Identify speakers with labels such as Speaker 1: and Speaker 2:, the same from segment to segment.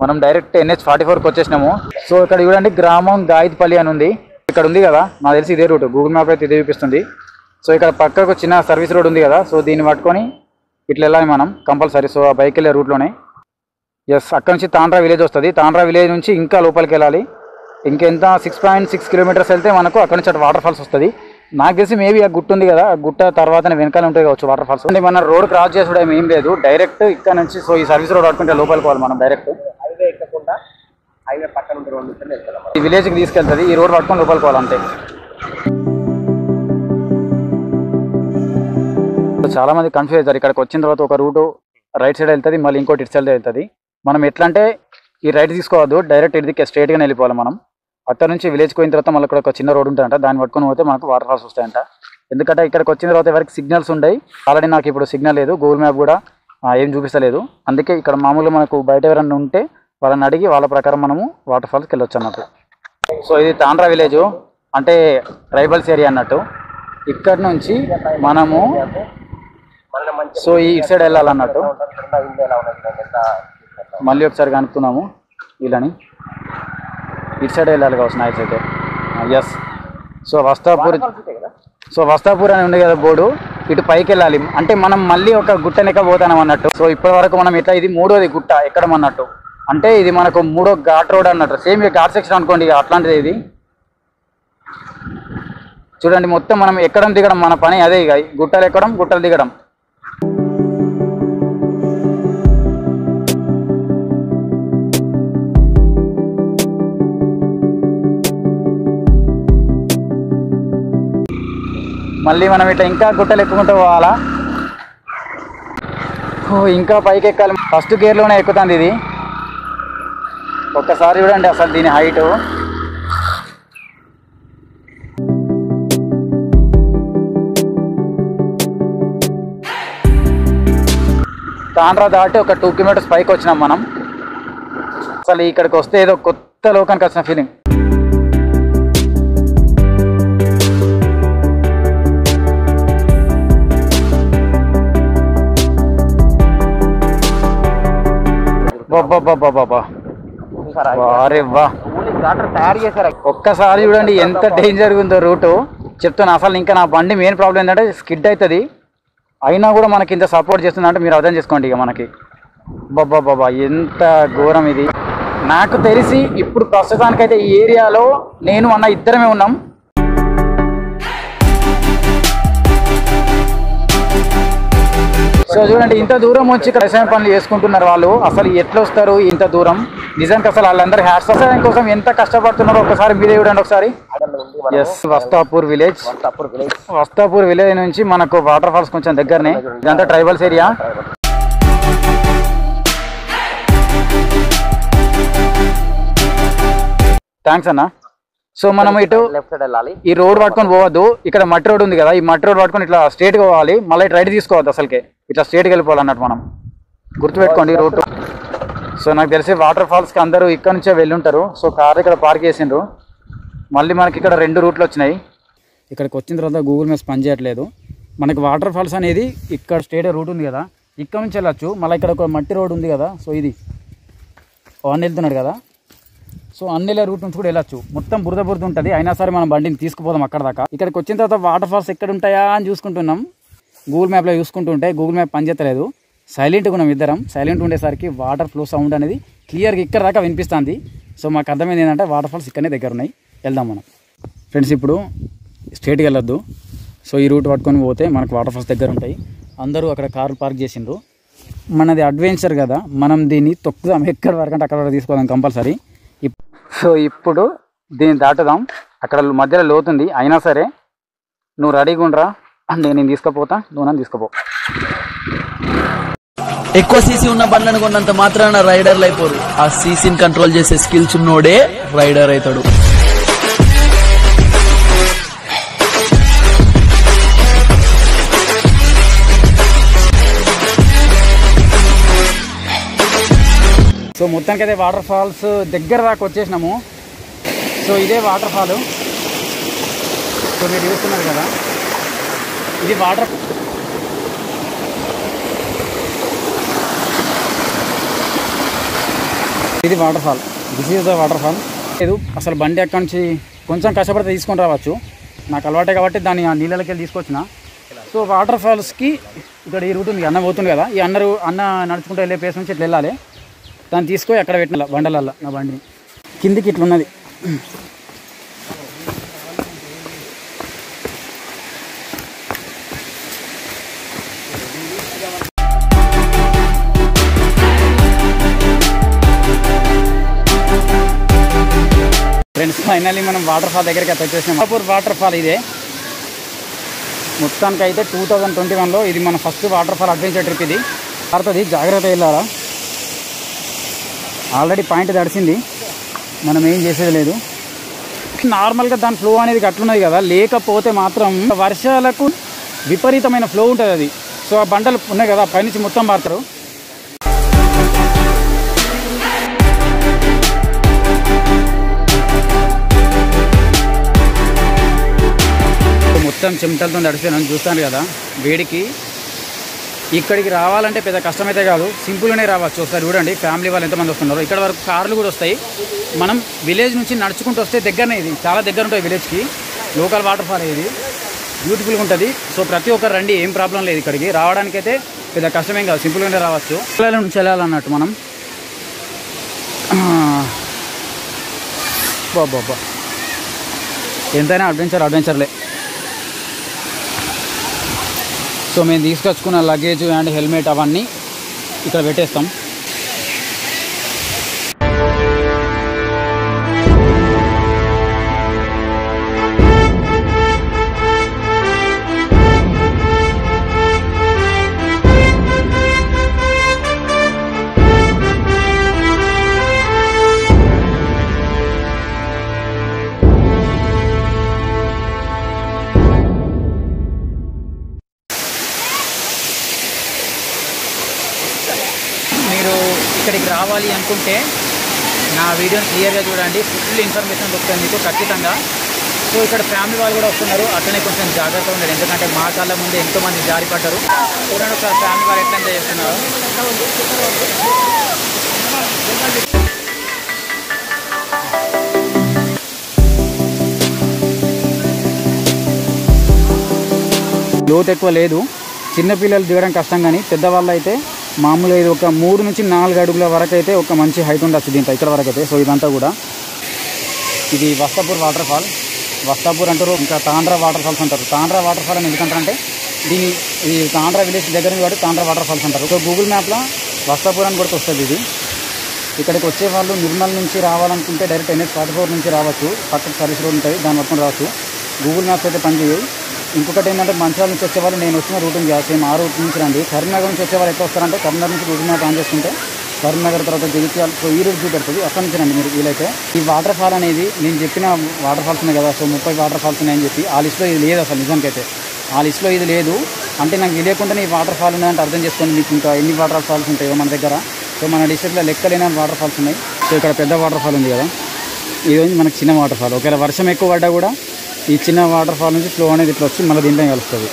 Speaker 1: మనం direct NH forty ఫోర్కి వచ్చేసినాము సో ఇక్కడ చూడండి గ్రామం గాయిత్పల్లి అని ఉంది ఇక్కడ ఉంది కదా నాకు తెలిసి ఇదే రూట్ గూగుల్ మ్యాప్ అయితే ఇదే చూపిస్తుంది సో ఇక్కడ పక్కకు చిన్న సర్వీస్ రోడ్ ఉంది కదా సో దీన్ని పట్టుకొని ఇట్లా వెళ్ళాలి మనం కంపల్సరీ సో ఆ బైక్ వెళ్ళే రూట్లోనే ఎస్ అక్కడ నుంచి తాండ్రా విలేజ్ వస్తుంది తాండ్రా విలేజ్ నుంచి ఇంకా లోపలికి వెళ్ళాలి ఇంకెంత సిక్స్ పాయింట్ సిక్స్ కిలోమీటర్స్ వెళ్తే మనకు అక్కడ నుంచి అటు వాటర్ ఫాల్స్ వస్తుంది నాకు తెలిసి మేబీ ఆ గుట్ట ఉంది కదా ఆ గుట్ట తర్వాత వెనకాల ఉంటాయి కావచ్చు వాటర్ ఫాల్స్ అంటే మన రోడ్ క్రాస్ చేసుడు ఏం లేదు డైరెక్ట్ ఇక్కడ నుంచి సో ఈ సర్వీస్ రోడ్ పట్టుకుంటే లోపలికి పోవాలి మనం డైరెక్ట్
Speaker 2: హైవే ఎక్కకుండా హైవే పక్కన ఉండే రోడ్డు నుంచి వెళ్తాం
Speaker 1: ఈ విలేజ్కి తీసుకెళ్తుంది ఈ రోడ్ పట్టుకొని లోపలికి పోవాలి అంతే చాలా మంది కన్ఫ్యూజ్ అవుతారు ఇక్కడికి వచ్చిన తర్వాత ఒక రూట్ రైట్ సైడ్ వెళ్తుంది మళ్ళీ ఇంకోటి ఇటు సైడ్ వెళ్తుంది మనం ఎట్లా అంటే ఈ రైట్ తీసుకోవద్దు డైరెక్ట్ ఇటుకి స్ట్రైట్గానే వెళ్ళిపోవాలి మనం అక్కడ నుంచి విలేజ్కి పోయిన తర్వాత మళ్ళీ ఇక్కడ ఒక చిన్న రోడ్ ఉంటుందంట దాన్ని పట్టుకొని పోతే మనకు వాటర్ ఫాల్స్ వస్తాయంట ఎందుకంటే ఇక్కడికి వచ్చిన తర్వాత ఎవరికి సిగ్నల్స్ ఉన్నాయి ఆల్రెడీ నాకు ఇప్పుడు సిగ్నల్ లేదు గూగుల్ మ్యాప్ కూడా ఆ, ఏం చూపిస్తలేదు అందుకే ఇక్కడ మామూలుగా మనకు బయట ఎవరైనా ఉంటే వాళ్ళని అడిగి వాళ్ళ ప్రకారం మనము వాటర్ ఫాల్స్కి వెళ్ళొచ్చు అన్నట్టు సో ఇది తాండ్రా విలేజ్ అంటే ట్రైబల్స్ ఏరియా అన్నట్టు ఇక్కడ నుంచి మనము
Speaker 2: మళ్ళీ మంచి
Speaker 1: సో ఈ ఇటు సైడ్ వెళ్ళాలన్నట్టు
Speaker 2: కింద ఇండియా ఎలా ఉన్నది చూడండి. ఎంత తీసుకెళ్తాం.
Speaker 1: మళ్ళీ ఒకసారి కనుక్కున్నాము వీళ్ళని ఇటు సైడ్ వెళ్ళాలి కావచ్చు నైట్స్ అయితే ఎస్ సో వస్తాపూర్
Speaker 2: అంతే కదా
Speaker 1: సో వస్తాపూర్ అని ఉంది కదా బోర్డు ఇటు పైకి వెళ్ళాలి అంటే మనం మళ్ళీ ఒక గుట్టనెక్క పోతాం అన్నట్టు సో ఇప్పటి వరకు మనం ఇట్లా ఇది మూడోది గుట్ట ఎక్కడం అన్నట్టు అంటే ఇది మనకు మూడో ఘాట్ రోడ్ అన్నట్టు సేమ్ ఇక ఘాట్ సెక్షన్ అనుకోండి ఇక అట్లాంటిది ఇది చూడండి మొత్తం మనం ఎక్కడం దిగడం మన పని అదే ఇక గుట్టలు ఎక్కడం గుట్టలు దిగడం మళ్ళీ మనం ఇట్లా ఇంకా గుట్టలు ఎక్కుకుంటూ పోవాలా ఓ ఇంకా పైకి ఎక్కాలి ఫస్ట్ గేర్లోనే ఎక్కుతుంది ఇది ఒక్కసారి చూడండి అసలు దీని హైట్ తాండ్రా దాటి ఒక టూ కిలోమీటర్స్ పైకి వచ్చినాం మనం అసలు ఇక్కడికి వస్తే ఏదో కొత్త లోకానికి వచ్చిన ఫీలింగ్ బాబా
Speaker 2: చూసారా
Speaker 1: అరే వా
Speaker 2: ఓన్లీ డాక్టర్ తయారు చేశారు
Speaker 1: ఒక్కసారి చూడండి ఎంత డేంజర్ ఉందో రూటు చెప్తాను అసలు ఇంకా నా బండి మెయిన్ ప్రాబ్లం ఏంటంటే స్కిడ్ అవుతుంది అయినా కూడా మనకి ఇంత సపోర్ట్ చేస్తుంది అంటే మీరు అర్థం చేసుకోండి ఇక మనకి బాబా బాబా ఎంత ఘోరం ఇది నాకు తెలిసి ఇప్పుడు ప్రస్తుతానికైతే ఈ ఏరియాలో నేను అన్న ఇద్దరమే ఉన్నాం సో చూడండి ఇంత దూరం వచ్చి ఇక్కడ వ్యవసాయం పనులు చేసుకుంటున్నారు వాళ్ళు అసలు ఎట్లా వస్తారు ఇంత దూరం నిజానికి అసలు వాళ్ళందరూ హ్యాట్స్ వ్యవసాయం కోసం ఎంత కష్టపడుతున్నారో ఒకసారి మీరే చూడండి ఒకసారి
Speaker 2: అక్కడ ఉంది మనం
Speaker 1: ఎస్ వస్తాపూర్ విలేజ్
Speaker 2: అప్పుడు విలేజ్
Speaker 1: వస్తాపూర్ విలేజ్ నుంచి మనకు వాటర్ ఫాల్స్ కొంచెం దగ్గరనే ఇదంతా ట్రైబల్స్ ఏరియా థ్యాంక్స్ అన్న సో మనం ఇటు
Speaker 2: లెఫ్ట్ సైడ్ వెళ్ళాలి
Speaker 1: ఈ రోడ్ పట్టుకొని పోవద్దు ఇక్కడ మట్టి రోడ్ ఉంది కదా ఈ మట్టి రోడ్ పట్టుకొని ఇట్లా స్ట్రేట్ గా పోవాలి మళ్ళీ ఇటు రైట్ తీసుకోవద్దు అసలుకే ఇట్లా స్ట్రేట్ గా వెళ్ళిపోవాలి అన్నట్టు మనం గుర్తుపెట్టుకోండి రూట్ సో నాకు తెలిసి వాటర్ ఫాల్స్ కి అందరూ ఇక్కడ నుంచే వెళ్ళి ఉంటారు సో కార్ ఇక్కడ పార్క్ చేసిండ్రు మళ్ళీ మనకి ఇక్కడ రెండు రూట్లు వచ్చినాయి ఇక్కడికి వచ్చిన తర్వాత గూగుల్ మ్యాప్స్ పనిచేయట్లేదు మనకి వాటర్ ఫాల్స్ అనేది ఇక్కడ స్టేట్ రూట్ ఉంది కదా ఇక్కడ నుంచి వెళ్ళచ్చు మళ్ళీ ఇక్కడ ఒక మట్టి రోడ్ ఉంది కదా సో ఇది ఓ అన్న వెళ్తున్నాడు కదా సో అన్నెల రూట్ నుంచి కూడా వెళ్ళచ్చు మొత్తం బురద బురద ఉంటుంది అయినా సరే మనం బండిని తీసుకుపోదాం అక్కడ దాకా ఇక్కడికి వచ్చిన తర్వాత వాటర్ ఫాల్స్ ఎక్కడ ఉంటాయా అని చూసుకుంటున్నాం గూగుల్ మ్యాప్లో చూసుకుంటుంటే గూగుల్ మ్యాప్ పనిచేస్తలేదు సైలెంట్గా ఉన్నాం ఇద్దరం సైలెంట్ ఉండేసరికి వాటర్ ఫ్లో సౌండ్ అనేది క్లియర్గా ఇక్కడ దాకా వినిపిస్తుంది సో మాకు అర్థమైంది ఏంటంటే వాటర్ ఫాల్స్ ఇక్కడనే దగ్గర ఉన్నాయి వెళ్దాం మనం ఫ్రెండ్స్ ఇప్పుడు స్ట్రేట్కి వెళ్ళొద్దు సో ఈ రూట్ పట్టుకొని పోతే మనకు వాటర్ ఫాల్స్ దగ్గర ఉంటాయి అందరూ అక్కడ కార్లు పార్క్ చేసిండ్రు మనది అడ్వెంచర్ కదా మనం దీన్ని తొక్కుదాం ఎక్కడి వరకు అంటే అక్కడ వరకు తీసుకోదాం కంపల్సరీ సో ఇప్పుడు దీన్ని దాటుదాం అక్కడ మధ్యలో లోతుంది అయినా సరే నువ్వు రెడీగా ఉండరా నేను నేను తీసుకుపోతా నువ్వు నన్ను తీసుకుపో
Speaker 3: ఎక్కువ సీసీ ఉన్న బండ్లను కొన్నంత మాత్రాన రైడర్లు అయిపోరు ఆ సీసీని కంట్రోల్ చేసే స్కిల్స్ ఉన్నోడే రైడర్ అవుతాడు
Speaker 1: సో మొత్తానికి అయితే వాటర్ ఫాల్స్ దగ్గర దాకా వచ్చేసినాము సో ఇదే వాటర్ ఫాల్ సో మీరు చూస్తున్నారు కదా ఇది వాటర్ ఇది water fall this is the water fall లేదు అసలు బండి అక్కడి నుంచి కొంచెం కష్టపడితే తీసుకొని రావచ్చు నాకు అలవాటే కాబట్టి దాన్ని ఆ నీళ్ళకి వెళ్ళి తీసుకొచ్చిన సో వాటర్ ఫాల్స్కి ఇక్కడ ఈ రూట్ ఉంది అన్న పోతుంది కదా ఈ అన్న రూ- అన్న నడుచుకుంటూ వెళ్ళే ప్లేస్ నుంచి ఇట్లా వెళ్ళాలి దాన్ని తీసుకొని అక్కడ పెట్టిన బండలల్లో నా బండిని కిందికి ఇట్లా ఉన్నది ఫ్రెండ్స్ ఫైనల్లీ మనం వాటర్ ఫాల్ దగ్గరికి అయితే వచ్చేసాం అపూర్ వాటర్ ఫాల్ ఇదే మొత్తానికి అయితే టూ థౌజండ్ ట్వంటీ వన్లో ఇది మన first water fall adventure trip ఇది పడుతుంది జాగ్రత్త వెళ్ళాలా ఆల్రెడీ పాయింట్ తడిసింది మనం ఏం చేసేది లేదు నార్మల్గా దాని ఫ్లో అనేది అట్లున్నది కదా లేకపోతే మాత్రం వర్షాలకు విపరీతమైన ఫ్లో ఉంటుంది అది సో ఆ బండలు ఉన్నాయి కదా పైనుంచి మొత్తం పారుతారు మొత్తం చెమటలతో తడిసిపోయినాను చూస్తాను కదా వేడికి ఇక్కడికి రావాలంటే పెద్ద కష్టమైతే కాదు సింపుల్గానే రావచ్చు ఒకసారి చూడండి ఫ్యామిలీ వాళ్ళు ఎంతమంది వస్తున్నారో ఇక్కడ వరకు కార్లు కూడా వస్తాయి మనం విలేజ్ నుంచి నడుచుకుంటూ వస్తే దగ్గరనే ఇది చాలా దగ్గర ఉంటుంది విలేజ్కి లోకల్ వాటర్ ఫాల్ ఇది బ్యూటిఫుల్గా ఉంటుంది సో ప్రతి ఒక్కరు రండి ఏం ప్రాబ్లం లేదు ఇక్కడికి రావడానికైతే పెద్ద కష్టమేం కాదు సింపుల్గానే రావచ్చు పిల్లల నుంచి వెళ్ళాలన్నట్టు మనం బాబా ఎంతైనా అడ్వెంచర్ అడ్వెంచర్లే సో మేము తీసుకొచ్చుకున్న లగేజ్ అండ్ హెల్మెట్ అవన్నీ ఇక్కడ పెట్టేస్తాం మీరు ఇక్కడికి రావాలి అనుకుంటే నా వీడియోని క్లియర్గా చూడండి ఫుల్ ఇన్ఫర్మేషన్ దొరుకుతుంది మీకు ఖచ్చితంగా సో ఇక్కడ ఫ్యామిలీ వాళ్ళు కూడా వస్తున్నారు అట్లనే కొంచెం జాగ్రత్తగా ఉండండి ఎందుకంటే మా కాళ్ళ ముందు ఎంతోమంది జారి పడ్డారు చూడండి ఒకసారి ఫ్యామిలీ వాళ్ళు ఎట్లా ఎంజాయ్ చేస్తున్నారు లోతు ఎక్కువ లేదు చిన్నపిల్లలు దిగడం కష్టం కానీ పెద్దవాళ్ళు అయితే మామూలుగా ఇది ఒక మూడు నుంచి నాలుగు అడుగుల వరకు అయితే ఒక మంచి హైట్ ఉండొచ్చు దీంట్లో ఇక్కడ వరకు అయితే సో ఇదంతా కూడా ఇది వస్తాపూర్ వాటర్ ఫాల్ వస్తాపూర్ అంటారు ఇంకా తాండ్రా వాటర్ ఫాల్స్ అంటారు తాండ్రా వాటర్ ఫాల్ అని ఎందుకంటారంటే దీని ఈ తాండ్రా విలేజ్ దగ్గర ఉంది కాబట్టి తాండ్రా వాటర్ ఫాల్స్ అంటారు సో గూగుల్ మ్యాప్లో వస్తాపూర్ అని కూడా వస్తుంది ఇది ఇక్కడికి వచ్చే వాళ్ళు నిర్మల్ నుంచి రావాలనుకుంటే డైరెక్ట్ ఎన్హెచ్ ఫార్టీ ఫోర్ నుంచి రావచ్చు పక్కన సర్వీస్ రోడ్ ఉంటుంది దాన్ని పట్టుకొని రావచ్చు గూగుల్ మ్యాప్స్ అయితే పనిచేయవు ఇంకొకటి ఏంటంటే మంచిర్యాల నుంచి వచ్చే వాళ్ళు నేను వచ్చిన రూట్ ఉంది సేమ్ ఆ రూట్ నుంచి రండి కరీంనగర్ నుంచి వచ్చే వాళ్ళు ఎట్లా వస్తారంటే కరీంనగర్ నుంచి గూగుల్ మ్యాప్ ఆన్ చేసుకుంటే కరీంనగర్ తర్వాత జగిత్యాల సో ఈ రూట్ చూపెడుతుంది అక్కడి నుంచి రండి మీరు వీలైతే ఈ వాటర్ ఫాల్ అనేది నేను చెప్పిన వాటర్ ఫాల్స్ ఉన్నాయి కదా సో ముప్పై వాటర్ ఫాల్స్ ఉన్నాయని చెప్పి ఆ లిస్ట్లో ఇది లేదు అసలు నిజానికైతే ఆ లిస్ట్లో ఇది లేదు అంటే నాకు తెలియకుండానే ఈ వాటర్ ఫాల్ ఉన్నదంటే అర్థం చేసుకోండి మీకు ఇంకా ఎన్ని వాటర్ ఫాల్స్ ఉంటాయో మన దగ్గర సో మన డిస్ట్రిక్ట్లో లెక్కలేని వాటర్ ఫాల్స్ ఉన్నాయి సో ఇక్కడ పెద్ద వాటర్ ఫాల్ ఉంది కదా ఇది వచ్చి మనకి చిన్న వాటర్ ఫాల్ ఒకవేళ వర్షం ఎక్కువ పడ్డా కూడా ఈ చిన్న వాటర్ ఫాల్ నుంచి ఫ్లో అనేది ఇట్లా వచ్చి మళ్ళీ దీంట్లో కలుస్తుంది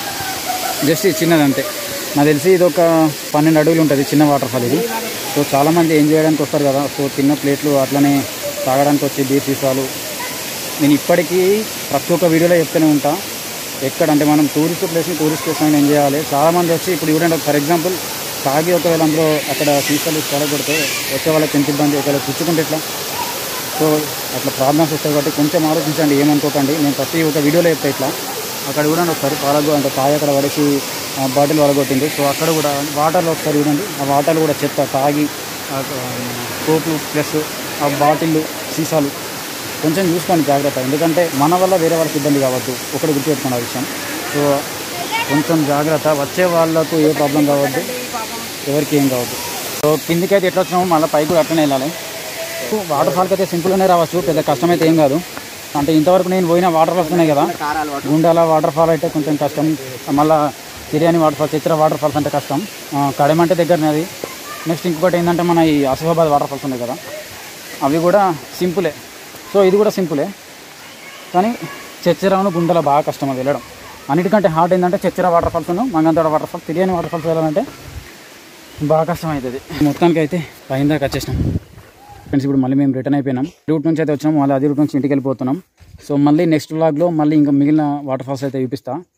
Speaker 1: జస్ట్ ఇది చిన్నది అంతే నాకు తెలిసి ఇది ఒక పన్నెండు అడుగులు ఉంటుంది చిన్న వాటర్ ఫాల్ ఇది సో చాలామంది ఎంజాయ్ చేయడానికి వస్తారు కదా సో చిన్న ప్లేట్లు అట్లనే తాగడానికి వచ్చి బీర్ సీసాలు నేను ఇప్పటికీ ప్రతి ఒక్క వీడియోలో చెప్తూనే ఉంటా ఎక్కడ అంటే మనం టూరిస్ట్ ప్లేస్ని టూరిస్ట్ ప్లేస్ అని ఎంజాయ్ చేయాలి చాలామంది వచ్చి ఇప్పుడు చూడండి ఫర్ ఎగ్జాంపుల్ తాగి ఒకవేళ అందులో అక్కడ సీసాలు కొడగొడితే వచ్చే వాళ్ళకి ఎంత ఇబ్బంది ఒకవేళ పుచ్చుకుంటే ఎట్లా సో అట్లా ప్రాబ్లమ్స్ వస్తాయి కాబట్టి కొంచెం ఆలోచించండి ఏమనుకోకండి నేను ప్రతి ఒక్క వీడియోలో చెప్తా ఇట్లా అక్కడ చూడండి ఒకసారి పాలగో అంటే తాగి అక్కడ పడేసి ఆ బాటిల్ వడగొట్టింది సో అక్కడ కూడా వాటర్లో ఒకసారి చూడండి ఆ వాటర్లు కూడా చెత్త తాగి ఆ కోట్లు ప్లస్ ఆ బాటిళ్ళు సీసాలు కొంచెం చూసుకోండి జాగ్రత్త ఎందుకంటే మన వల్ల వేరే వాళ్ళకి ఇబ్బంది కావద్దు ఒకటి గుర్తుపెట్టుకున్న విషయం సో కొంచెం జాగ్రత్త వచ్చే వాళ్ళకు ఏ ప్రాబ్లం కావద్దు ఎవరికి ఏం కావద్దు సో కిందికి అయితే ఎట్లా వచ్చినామో మళ్ళీ పైకి కూడా అట్లనే వెళ్ళాలి వాటర్ ఫాల్కి అయితే సింపుల్గానే రావచ్చు పెద్ద కష్టమైతే ఏం కాదు అంటే ఇంతవరకు నేను పోయిన వాటర్ ఫాల్స్ ఉన్నాయి కదా గుండాల వాటర్ ఫాల్ అయితే కొంచెం కష్టం మళ్ళీ Tiryani water falls Chitra water falls అంటే కష్టం ఆ, కడెం అంటే దగ్గరనే అది నెక్స్ట్ ఇంకొకటి ఏంటంటే మన ఈ ఆసిఫాబాద్ వాటర్ ఫాల్స్ ఉన్నాయి కదా అవి కూడా సింపులే సో ఇది కూడా సింపులే కానీ చచ్చిరాను గుండెల బాగా కష్టం అది వెళ్ళడం అన్నిటికంటే హార్డ్ ఏంటంటే చచ్చిర వాటర్ ఫాల్స్ మంగంతోడ water falls Tiryani water falls వెళ్ళాలంటే బాగా కష్టం అవుతుంది మొత్తానికి అయితే పైన దాకా వచ్చేసినాం ఫ్రెండ్స్ ఇప్పుడు మళ్ళీ మేము రిటర్న్ అయిపోయినాం రూట్ నుంచి అయితే వచ్చినాం మళ్ళీ అదే రూట్ నుంచి ఇంటికి వెళ్ళిపోతున్నాం సో మళ్ళీ నెక్స్ట్ వ్లాగ్లో మళ్ళీ ఇంకా మిగిలిన వాటర్ ఫాల్స్ అయితే చూపిస్తా